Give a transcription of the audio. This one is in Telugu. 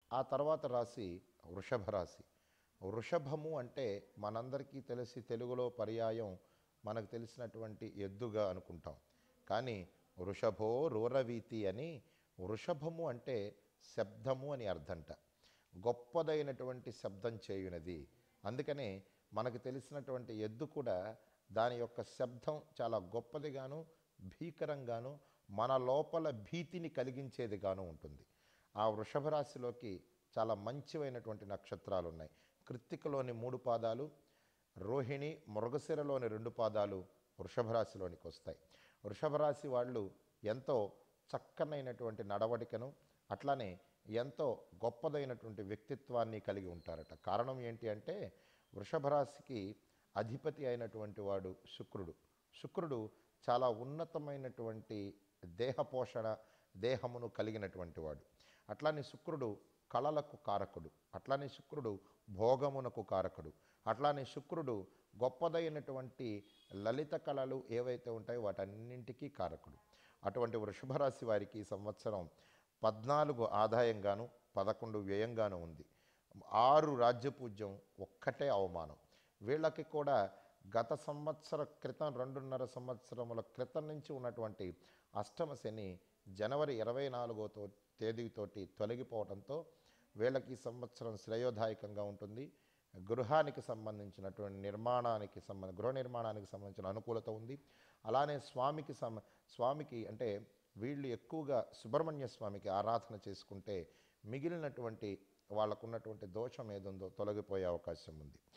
ఆ తర్వాత రాశి వృషభ రాశి వృషభము అంటే మనందరికీ తెలిసి తెలుగులో పర్యాయం మనకు తెలిసినటువంటి ఎద్దుగా అనుకుంటాం కానీ వృషభో రూరవీతి అని వృషభము అంటే శబ్దము అని అర్థంట గొప్పదైనటువంటి శబ్దం చేయునది అందుకనే మనకు తెలిసినటువంటి ఎద్దు కూడా దాని యొక్క శబ్దం చాలా గొప్పదిగాను భీకరంగాను మన లోపల భీతిని కలిగించేదిగాను ఉంటుంది ఆ వృషభ రాశిలోకి చాలా మంచివైనటువంటి నక్షత్రాలు ఉన్నాయి కృత్తికలోని మూడు పాదాలు రోహిణి మృగశిరలోని రెండు పాదాలు వృషభ రాశిలోనికి వస్తాయి వృషభ రాశి వాళ్ళు ఎంతో చక్కనైనటువంటి నడవడికను అట్లానే ఎంతో గొప్పదైనటువంటి వ్యక్తిత్వాన్ని కలిగి ఉంటారట కారణం ఏంటి అంటే వృషభ రాశికి అధిపతి అయినటువంటి వాడు శుక్రుడు శుక్రుడు చాలా ఉన్నతమైనటువంటి దేహ పోషణ దేహమును కలిగినటువంటి వాడు అట్లానే శుక్రుడు కళలకు కారకుడు అట్లానే శుక్రుడు భోగమునకు కారకుడు అట్లానే శుక్రుడు గొప్పదైనటువంటి లలిత కళలు ఏవైతే ఉంటాయో వాటన్నింటికీ కారకుడు అటువంటి వృషభ రాశి వారికి ఈ సంవత్సరం పద్నాలుగు ఆదాయంగాను పదకొండు వ్యయంగాను ఉంది ఆరు రాజ్యపూజ్యం ఒక్కటే అవమానం వీళ్ళకి కూడా గత సంవత్సర క్రితం రెండున్నర సంవత్సరముల క్రితం నుంచి ఉన్నటువంటి అష్టమ శని జనవరి ఇరవై నాలుగో తో తేదీతోటి తొలగిపోవడంతో వీళ్ళకి ఈ సంవత్సరం శ్రేయోదాయకంగా ఉంటుంది గృహానికి సంబంధించినటువంటి నిర్మాణానికి సంబంధ గృహ నిర్మాణానికి సంబంధించిన అనుకూలత ఉంది అలానే స్వామికి సం స్వామికి అంటే వీళ్ళు ఎక్కువగా సుబ్రహ్మణ్య స్వామికి ఆరాధన చేసుకుంటే మిగిలినటువంటి వాళ్ళకున్నటువంటి దోషం ఏదుందో తొలగిపోయే అవకాశం ఉంది